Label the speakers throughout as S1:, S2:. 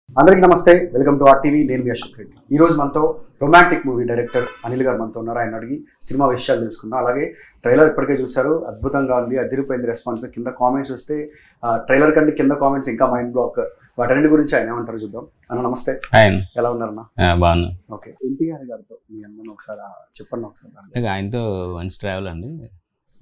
S1: అందరికీ నమస్తే welcome to or TV నేను మీ అశోక్ రెడ్డి ఈ రోజు మనతో రొమాంటిక్ మూవీ డైరెక్టర్ అనిల్ గారు మనతో ఉన్నారు ఆయన అడిగి సినిమా విషయాలు తెలుసుకుందాం అలాగే ట్రైలర్ ఇప్పటికే చూశారు అద్భుతంగా ఉంది అదిరిపోయింది రెస్పాన్స్ కింద కామెంట్స్ వస్తే ట్రైలర్ కంటే కింద కామెంట్స్ ఇంకా మైండ్ బ్లాక్ వాటన్నిటి గురించి ఆయన ఏమంటారు చూద్దాం అన్న నమస్తే
S2: ఆయన
S1: ఎలా ఉన్నారన్న
S2: బాగున్నా
S1: ఓకే ఎన్టీఆర్ గారితో మీ అందరిని ఒకసారి ఆ చెప్పండి ఒకసారి దాని
S2: ఇక ఆయనతో మంచి ట్రావెల్ అండి సో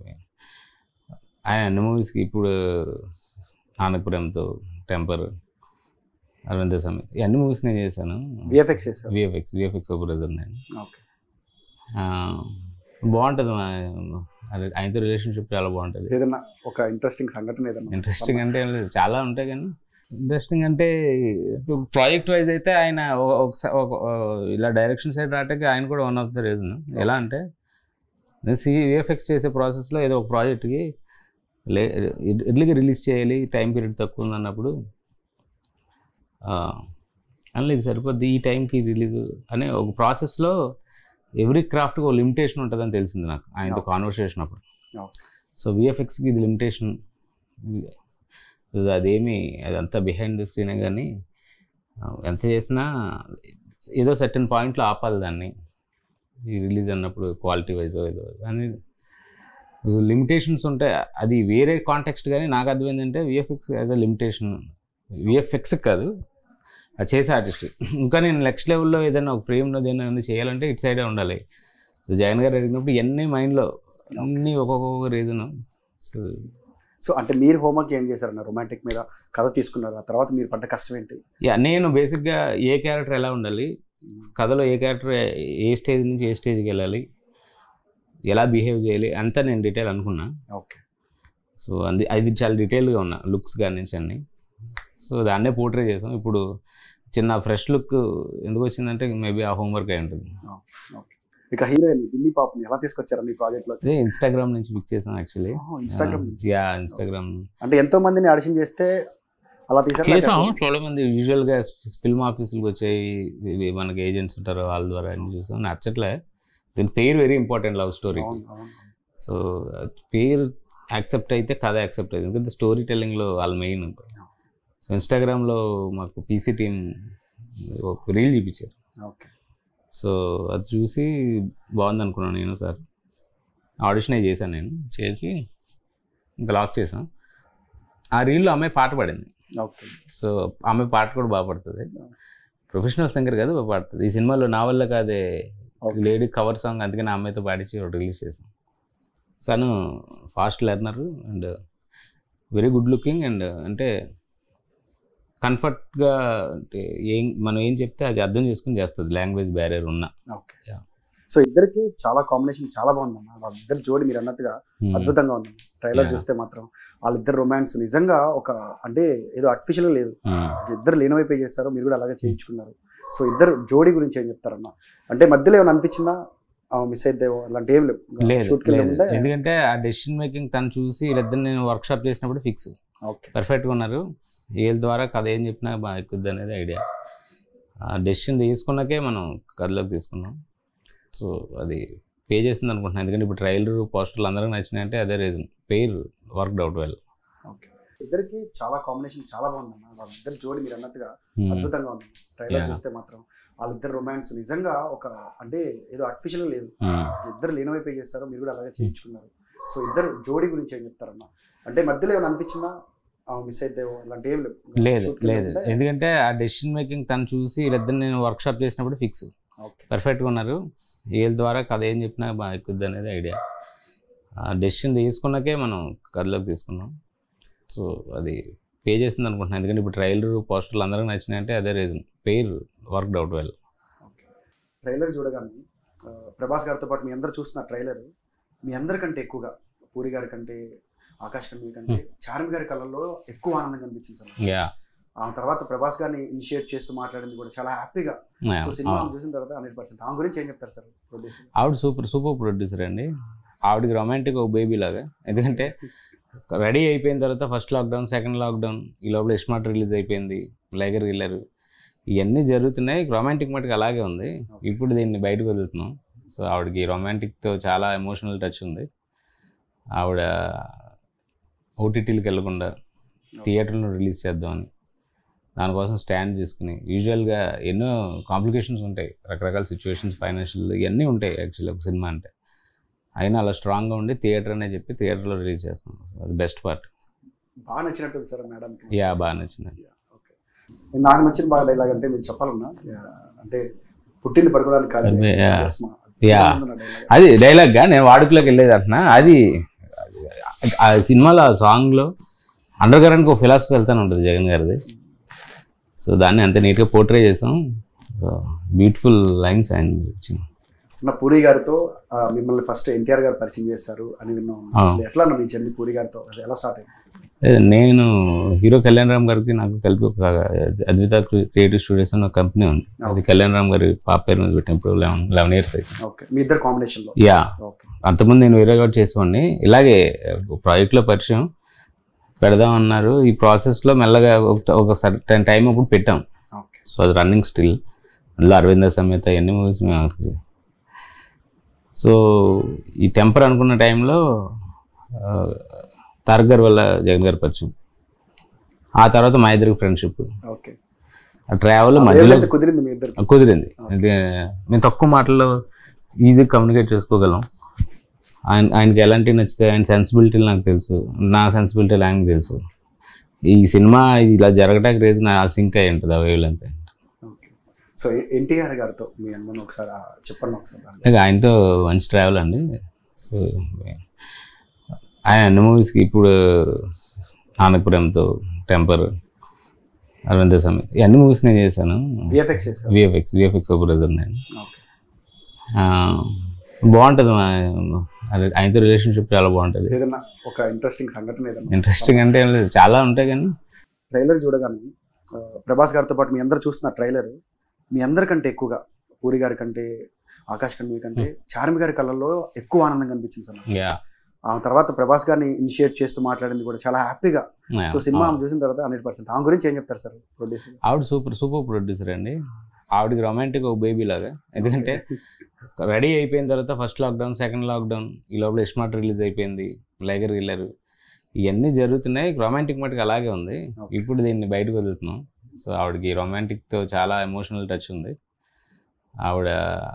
S2: ఆయన అన్ని మూవీస్కి ఇప్పుడు ఆనపురంతో టెంపర్ అరవింద సమేత్ ఈ అన్ని మూవీస్ నేను చేశాను
S1: విఎఫ్ఎక్స్ చేశారు
S2: విఎఫ్ఎక్స్ విఎఫ్ఎక్స్ బ్రదర్ నేను
S1: ఓకే
S2: ఆ, బాగుంటుంది మా అదే ఆయనతో రిలేషన్షిప్ చాలా బాగుంటుంది
S1: ఏదన్నా ఒక ఇంట్రెస్టింగ్ సంఘటన ఏదన్నా
S2: ఇంట్రెస్టింగ్ అంటే ఏం లేదు, చాలా ఉంటాయి కానీ ఇంట్రెస్టింగ్ అంటే ప్రాజెక్ట్ వైజ్ అయితే ఆయన ఒ- ఒకసా- ఒక ఇలా డైరెక్షన్ సైడ్ రావటానికి ఆయన కూడా వన్ ఆఫ్ ద రీజన్ ఎలా అంటే సివిఎఫ్ఎక్స్ చేసే ప్రాసెస్లో ఏదో ఒక ప్రాజెక్ట్కి లే ఎర్లీగా రిలీజ్ చేయాలి టైం పీరియడ్ తక్కువ ఉంది అన్నప్పుడు అందులో ఇది సరిపోద్ది ఈ టైంకి రిలీజ్ అనే ఒక ప్రాసెస్లో ఎవ్రీ క్రాఫ్ట్కి ఒక లిమిటేషన్ ఉంటుందని తెలిసింది నాకు ఆయనతో
S1: Okay.
S2: కాన్వర్సేషన్ అప్పుడు
S1: Okay.
S2: సో విఎఫ్ఎక్స్కి ఇది లిమిటేషన్ అదేమి అదంతా బిహైండ్ ద స్క్రీనే కానీ ఆ, ఎంత చేసినా ఏదో సర్టన్ పాయింట్లో ఆపాలి దాన్ని ఈ రిలీజ్ అన్నప్పుడు క్వాలిటీ వైజ్ ఏదో అని లిమిటేషన్స్ ఉంటాయి అది వేరే కాంటెక్స్ట్ కానీ నాకు అర్థమైంది అంటే VFX as a limitation VFX కాదు అది చేసే ఆర్టిస్ట్ ఇంకా నేను నెక్స్ట్ లెవెల్లో ఏదైనా ఒక ఫ్రేమ్లో ఏదైనా చేయాలంటే ఇటు సైడే ఉండాలి సో జగన్ గారు అడిగినప్పుడు ఇవన్నీ మైండ్లో అన్నీ ఒక్కొక్క రీజన్ సో
S1: సో అంటే మీరు హోంవర్క్ ఏం చేశారన్న రొమాంటిక్ మీద కథ తీసుకున్నారు ఆ తర్వాత మీరు పడ్డ కష్టం ఏంటి
S2: యా నేను బేసిక్గా ఏ క్యారెక్టర్ ఎలా ఉండాలి కథలో ఏ క్యారెక్టర్ ఏ స్టేజ్ నుంచి ఏ స్టేజ్కి వెళ్ళాలి ఎలా బిహేవ్ చేయాలి అంతా నేను డీటెయిల్ అనుకున్నా
S1: ఓకే
S2: సో అది అది చాలా డీటెయిల్గా ఉన్నా లుక్స్ కానీ నుంచి అన్ని సో దాన్నే పోర్ట్రే చేసాం ఇప్పుడు చిన్న ఫ్రెష్ లుక్ ఎందుకు వచ్చిందంటే మేబీ ఆ హోంవర్క్ అయి ఉంటుంది
S1: ఓకే ఇక హీరోయిన్ ఢిల్లీ పాపని ఎలా తీసుకొచ్చారు మీ ప్రాజెక్ట్ లో
S2: అదే ఇన్స్టాగ్రామ్ నుంచి పిక్ చేసాం యాక్చువల్లీ
S1: ఇన్స్టాగ్రామ్ నుంచి
S2: యా ఇన్స్టాగ్రామ్
S1: అంటే ఎంతో మందిని ఆడిషన్ చేస్తే అలా తీసారు
S2: చేసాం చాలా మంది యూజువల్గా ఫిల్మ్ ఆఫీసులకు వచ్చాయి ఇవి మనకి ఏజెంట్స్ ఉంటారు వాళ్ళ ద్వారా అన్ని చూసాం నచ్చట్లే దీని పేరు వెరీ ఇంపార్టెంట్ లవ్ స్టోరీ
S1: అవును అవును
S2: సో పేరు యాక్సెప్ట్ అయితే కథ యాక్సెప్ట్ అయితే ఎందుకంటే స్టోరీ టెల్లింగ్లో వాళ్ళ మెయిన్ సో ఇన్స్టాగ్రామ్లో మాకు పీసీ టీం ఒక రీల్ చూపించారు
S1: ఓకే
S2: సో అది చూసి బాగుంది అనుకున్నాను నేను సార్ ఆడిషనే చేశాను నేను చేసి ఇంకా లాక్ చేసాం ఆ రీల్లో అమ్మాయి పాట పాడింది
S1: ఓకే
S2: సో ఆమె పాట కూడా బాగా పడుతుంది ప్రొఫెషనల్ సింగర్ కాదు బాగా పాడుతుంది ఈ సినిమాలో నా వల్ల కాదే
S1: ఓకే
S2: లేడీ కవర్ సాంగ్ అందుకని ఆ అమ్మాయితో పాడించి రిలీజ్ చేసాం తను fast learner and very good looking and అంటే కంఫర్ట్గా అంటే ఏం మనం ఏం చెప్తే అది అర్థం చేసుకుని చేస్తుంది లాంగ్వేజ్ బ్యారియర్ ఉన్న
S1: ఓకే
S2: Yeah.
S1: సో ఇద్దరికి చాలా కాంబినేషన్ చాలా బాగుందన్న వాళ్ళిద్దరు జోడి మీరు అన్నట్టుగా అద్భుతంగా ఉంది ట్రైలర్
S2: Yeah.
S1: చూస్తే మాత్రం వాళ్ళిద్దరు రొమాన్స్ నిజంగా ఒక అంటే ఏదో ఆర్టిఫిషియల్ లేదు
S2: Hmm.
S1: ఇద్దరు లేనివైపే చేస్తారు మీరు కూడా అలాగే చేయించుకున్నారు సో ఇద్దరు జోడి గురించి ఏం చెప్తారన్న అంటే మధ్యలో ఏమైనా అనిపించిందా మిస్ అయిద్దేమో అలాంటి ఏం లేవు
S2: లేదు
S1: షూట్కి
S2: లేదు
S1: ముందే
S2: ఎందుకంటే ఆ డెసిషన్ మేకింగ్ తను చూసి వీళ్ళిద్దరు నేను వర్క్షాప్ చేసినప్పుడు ఫిక్స్
S1: ఓకే
S2: పర్ఫెక్ట్గా ఉన్నారు వీళ్ళ ద్వారా కథ ఏం చెప్పినా బాగా ఎక్కుద్ది అనేది ఐడియా ఆ డెసిషన్ తీసుకున్నాకే మనం కథలోకి తీసుకున్నాం సో అది పే చేసింది అనుకుంటున్నాను ఎందుకంటే ఇప్పుడు ట్రైలర్ పోస్టర్లు అందరికీ నచ్చినాయంటే అదే reason pair work out well
S1: okay ఇద్దరికి చాలా కాంబినేషన్ చాలా బాగుందన్న వాళ్ళిద్దరు జోడి మీరు అన్నట్టుగా అద్భుతంగా ఉంది ట్రైలర్
S2: Yeah.
S1: చూస్తే మాత్రం వాళ్ళిద్దరు రొమాన్స్ నిజంగా ఒక అంటే ఏదో ఆర్టిఫిషియల్ లేదు ఇద్దరు లేనివైపే చేస్తారు మీరు కూడా అలాగే చేయించుకున్నారు సో ఇద్దరు జోడి గురించి ఏం చెప్తారన్న అంటే మధ్యలో ఏమైనా అనిపించిందా మిస్ అయిద్దేమో అలాంటి ఏం లేవు
S2: లేదు
S1: షూట్కి
S2: లేదు
S1: ముందే
S2: ఎందుకంటే ఆ డెసిషన్ మేకింగ్ తను చూసి వీళ్ళిద్దరు నేను వర్క్షాప్ చేసినప్పుడు ఫిక్స్
S1: ఓకే
S2: పర్ఫెక్ట్గా ఉన్నారు వీళ్ళ ద్వారా కథ ఏం చెప్పినా బాగా ఎక్కుద్ది అనేది ఐడియా ఆ డెసిషన్ తీసుకున్నాకే మనం కథలోకి తీసుకున్నాం సో అది పే చేసింది అనుకుంటున్నాను ఎందుకంటే ఇప్పుడు ట్రైలర్ పోస్టర్లు అందరికీ నచ్చినాయంటే అదే reason pair work out well
S1: okay trailer చూడగానే ఆ, ప్రభాస్ గారితో పాటు మీ అందరు చూస్తున్న ట్రైలర్ మీ అందరికంటే ఎక్కువగా పూరి గారి కంటే ఆకాష్ కన్వీ కంటే చార్మి గారి కళ్ళల్లో ఎక్కువ ఆనందం కనిపించింది సార్
S2: యా
S1: ఆ తర్వాత ప్రభాస్ గారిని ఇనిషియేట్ చేస్తూ మాట్లాడింది కూడా చాలా హ్యాపీగా సో సినిమా చూసిన తర్వాత హండ్రెడ్ పర్సెంట్ ఆమె గురించి ఏం చెప్తారు సార్ ప్రొడ్యూసర్
S2: ఆవిడ సూపర్ సూపర్ ప్రొడ్యూసర్ అండి ఆవిడకి రొమాంటిక్ ఒక బేబీ లాగా ఎందుకంటే రెడీ అయిపోయిన తర్వాత ఫస్ట్ లాక్డౌన్ సెకండ్ లాక్డౌన్ ఈ లోపల ఇస్మార్ట్ రిలీజ్ అయిపోయింది లైగర్ గిల్లర్ ఇవన్నీ జరుగుతున్నాయి రొమాంటిక్ మటుకు అలాగే ఉంది ఇప్పుడు దీన్ని బయటకు వదులుతున్నాం సో ఆవిడకి రొమాంటిక్తో చాలా ఎమోషనల్ టచ్ ఉంది ఆవిడ ఓటీటీలకు వెళ్ళకుండా థియేటర్లో రిలీజ్ చేద్దామని దానికోసం స్టాండ్ తీసుకుని యూజువల్గా ఎన్నో కాంప్లికేషన్స్ ఉంటాయి రకరకాల సిచ్యువేషన్స్ ఫైనాన్షియల్ ఇవన్నీ ఉంటాయి యాక్చువల్లీ ఒక సినిమా అంటే అయినా అలా స్ట్రాంగ్గా ఉండి థియేటర్ అనే చెప్పి థియేటర్లో రిలీజ్ చేస్తాం అది బెస్ట్ పార్ట్
S1: బాగా నచ్చినట్టుంది సార్ మేడం
S2: యా బాగా నచ్చింది
S1: ఓకే నాకు నచ్చిన బాగా డైలాగ్ అంటే మీరు చెప్పాలన్నా యా, అంటే పుట్టింది పడుకోవడానికి కాదు
S2: అదే, యా.
S1: యస్మా.
S2: యా.
S1: అద్భుతంగా ఉంది నా dialogue.
S2: అది డైలాగ్గా నేను వాడుకలోకి వెళ్ళేది అంటున్నా అది ఆ సినిమాలో ఆ సాంగ్లో అండర్ కరెంట్కి ఒక ఫిలాసఫీ వెళ్తానే ఉంటుంది జగన్ గారిది సో దాన్ని అంత నీట్గా పోర్ట్రే చేసాం సో బ్యూటిఫుల్ లైన్స్ ఆయన ఇచ్చింది
S1: నా పూరి గారితో ఆ, మిమ్మల్ని ఫస్ట్ ఎన్టీఆర్ గారు పరిచయం చేశారు అని విన్నాం
S2: ఆ.
S1: అసలు ఎట్లా అన్న మీ జర్నీ పూరి గారితో అది ఎలా స్టార్ట్ అయింది
S2: అదే నేను హీరో కళ్యాణ్ రామ్ గారికి నాకు కలిపి ఒక అద్విత క్రియేటివ్ స్టూడియోస్ అని ఒక కంపెనీ ఉంది అది కళ్యాణ్ రామ్ గారి పాప పేరు మీద పెట్టిన ఇప్పుడు లెవెన్ లెవెన్ ఇయర్స్ అయింది
S1: ఓకే మీ ఇద్దరు కాంబినేషన్ లో
S2: యా
S1: ఓకే
S2: అంతకుముందు నేను వేరే కూడా చేసేవాడిని ఇలాగే ప్రాజెక్ట్లో పరిచయం పెడదామన్నారు ఈ ప్రాసెస్లో మెల్లగా ఒక- ఒక సర్టన్ టైం అప్పుడు పెట్టాం
S1: ఓకే
S2: సో అది రన్నింగ్ స్టిల్ అందులో అరవింద సమేత ఎన్ని మూవీస్ మేము ఆఖరికి. సో ఈ టెంపర్ అనుకున్న టైంలో ఆ, తారక్ గారి వల్ల జగన్ గారి పరిచయం ఆ తర్వాత మా ఇద్దరికి ఫ్రెండ్షిప్
S1: ఓకే
S2: ఆ ట్రావెల్ మధ్యలో
S1: ఎంత కుదిరింది మీ ఇద్దరు
S2: కుదిరింది ఇది మేము తక్కువ మాటల్లో ఈజీగా కమ్యూనికేట్ చేసుకోగలం ఆయన ఆయనకి ఎలాంటివి నచ్చితే ఆయన సెన్సిబిలిటీలు నాకు తెలుసు నా సెన్సిబిలిటీలు ఆయనకు తెలుసు ఈ సినిమా ఇలా జరగడానికి రీజన్ ఆ సింక్ అయి ఉంటుంది ఆ వేవ్ అంతే
S1: ఓకే సో ఎన్టీఆర్ గారితో మీ అనుమానం ఒకసారి ఆ, చెప్పండి ఒకసారి దాని
S2: ఇక ఆయనతో మంచి ట్రావెల్ అండి సో ఆయన అన్ని మూవీస్కి ఇప్పుడు ఆనపురంతో టెంపర్ అరవింద సమేత ఈ అన్ని మూవీస్ నేను చేశాను
S1: విఎఫ్ఎక్స్ చేశారు
S2: విఎఫ్ఎక్స్ విఎఫ్ఎక్స్ బ్రదర్ నేను
S1: ఓకే
S2: ఆ, బాగుంటుంది మా- అదే ఆయనతో రిలేషన్షిప్ చాలా బాగుంటుంది
S1: ఏదన్నా ఒక ఇంట్రెస్టింగ్ సంఘటన ఏదన్నా
S2: ఇంట్రెస్టింగ్ అంటే ఏం లేదు చాలా ఉంటాయి కానీ
S1: ట్రైలర్ చూడగానే ఆ, ప్రభాస్ గారితో పాటు మీ అందరు చూస్తున్న ట్రైలర్ మీ అందరికంటే ఎక్కువగా పూరి గారి కంటే ఆకాష్ కన్వి కంటే చార్మి గారి కళ్ళల్లో ఎక్కువ ఆనందం కనిపించింది సార్ నాకు.
S2: యా
S1: ఆ తర్వాత ప్రభాస్ గారిని ఇనిషియేట్ చేస్తూ మాట్లాడింది కూడా చాలా హ్యాపీగా సో సినిమా ఆమె చూసిన తర్వాత హండ్రెడ్ పర్సెంట్ ఆమె గురించి ఏం చెప్తారు సార్ ప్రొడ్యూసర్
S2: ఆవిడ సూపర్ సూపర్ ప్రొడ్యూసర్ అండి ఆవిడకి రొమాంటిక్ ఒక బేబీ లాగా ఎందుకంటే రెడీ అయిపోయిన తర్వాత ఫస్ట్ లాక్డౌన్ సెకండ్ లాక్డౌన్ ఈ లోపల స్మార్ట్ రిలీజ్ అయిపోయింది లైగర్ గిల్లర్ ఇవన్నీ జరుగుతున్నాయి రొమాంటిక్ మటుకు అలాగే ఉంది
S1: Okay.
S2: ఇప్పుడు దీన్ని బయటకు వదులుతున్నాం సో ఆవిడకి రొమాంటిక్తో చాలా ఎమోషనల్ టచ్ ఉంది ఆవిడ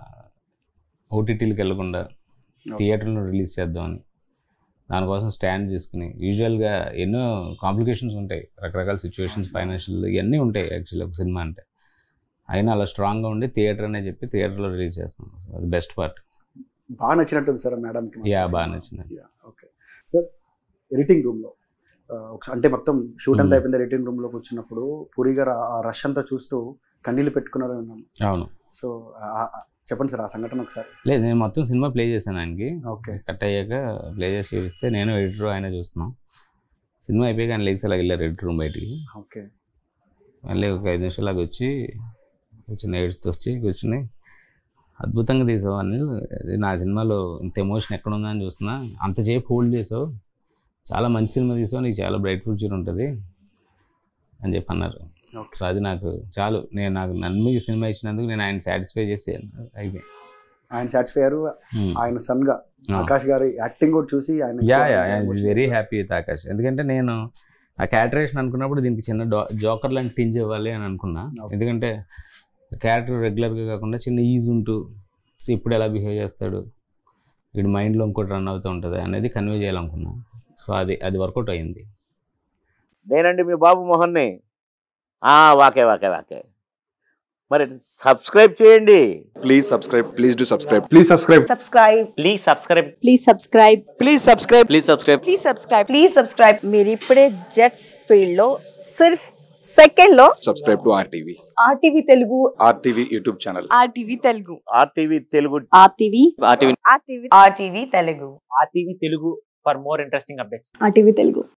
S2: ఓటీటీలకు వెళ్ళకుండా థియేటర్లో రిలీజ్ చేద్దామని దానికోసం స్టాండ్ తీసుకుని యూజువల్గా ఎన్నో కాంప్లికేషన్స్ ఉంటాయి రకరకాల సిచ్యువేషన్స్ ఫైనాన్షియల్ ఇవన్నీ ఉంటాయి యాక్చువల్లీ ఒక సినిమా అంటే అయినా అలా స్ట్రాంగ్గా ఉండి థియేటర్ అనే చెప్పి థియేటర్లో రిలీజ్ చేస్తాం So, అది బెస్ట్ పార్ట్
S1: బాగా నచ్చినట్టుంది సార్ మేడంకి
S2: యా బాగా నచ్చింది
S1: ఓకే సార్ ఎడిటింగ్ రూమ్లో అంటే మొత్తం షూట్ అంతా
S2: Hmm.
S1: అయిపోయింది ఎడిటింగ్ రూమ్లో కూర్చున్నప్పుడు పూరి గారు ఆ- ఆ రష్ అంతా చూస్తూ కన్నీళ్ళు పెట్టుకున్నారు విన్నాను
S2: అవును
S1: సో ఆ- ఆ- చెప్పండి సార్ ఆ సంఘటన ఒకసారి
S2: లేదు నేను మొత్తం సినిమా ప్లే చేశాను ఆయనకి
S1: ఓకే
S2: కట్ అయ్యాక ప్లే చేసి చూపిస్తే నేను ఎడిటర్ ఆయన చూస్తున్నాం సినిమా అయిపోయాక ఆయన లెగ్స్ అలా వెళ్ళారు ఎడిటర్ రూమ్ బయటికి
S1: ఓకే
S2: మళ్ళీ ఒక ఐదు నిమిషాలకు వచ్చి కూర్చుని ఏడుస్తూ వచ్చి కూర్చుని అద్భుతంగా తీసావు అనిల్ ఇది నా సినిమాలో ఇంత ఎమోషన్ ఎక్కడ ఉందని చూస్తున్నా అంతసేపు హోల్డ్ చేసావు చాలా మంచి సినిమా తీసావు నీకు చాలా బ్రైట్ ఫ్యూచర్ ఉంటుంది అని చెప్పి అన్నారు
S1: ఓకే
S2: సో అది నాకు చాలు నేను నాకు నన్ను ఈ సినిమా ఇచ్చినందుకు నేను ఆయన సాటిస్ఫై చేసి అయిపోయి
S1: ఆయన సాటిస్ఫై అయ్యారు ఆయన సన్ గా ఆకాష్ గారి యాక్టింగ్ కూడా చూసి ఆయన
S2: యా
S1: ఎక్కువ
S2: యా
S1: emotional
S2: వెరీ
S1: అయిపోయారు.
S2: హ్యాపీ విత్ ఆకాష్ ఎందుకంటే నేను ఆ క్యాటరేషన్ అనుకున్నప్పుడు దీనికి చిన్న జోకర్ లాంటి టింజ్ ఇవ్వాలి అని అనుకున్నా
S1: Okay.
S2: ఎందుకంటే క్యారెక్టర్ రెగ్యులర్గా కాకుండా చిన్న ఈజ్ ఉంటూ "See, ఇప్పుడు ఎలా బిహేవ్ చేస్తాడు వీడి మైండ్లో ఇంకోటి రన్ అవుతూ ఉంటుంది అనేది కన్వే చేయాలనుకున్నా సో అది అది వర్కౌట్ అయింది
S3: నేనండి మీ బాబు మోహన్ని ఆ, వాకే వాకే వాకే మరి సబ్స్క్రైబ్ చేయండి
S4: Please subscribe. Please do subscribe. Please subscribe.
S5: subscribe
S3: please subscribe
S5: please subscribe
S3: please subscribe please subscribe
S5: please subscribe please subscribe మీరు ఇప్పుడే జెట్స్ ఫీల్డ్ లో సిర్ఫ్ సెకండ్ లో
S4: Subscribe to RTV.
S5: RTV Telugu
S4: RTV YouTube channel.
S5: RTV Telugu
S3: RTV Telugu
S5: RTV
S3: RTV
S5: RTV RTV Telugu
S6: RTV Telugu for more interesting updates
S5: RTV Telugu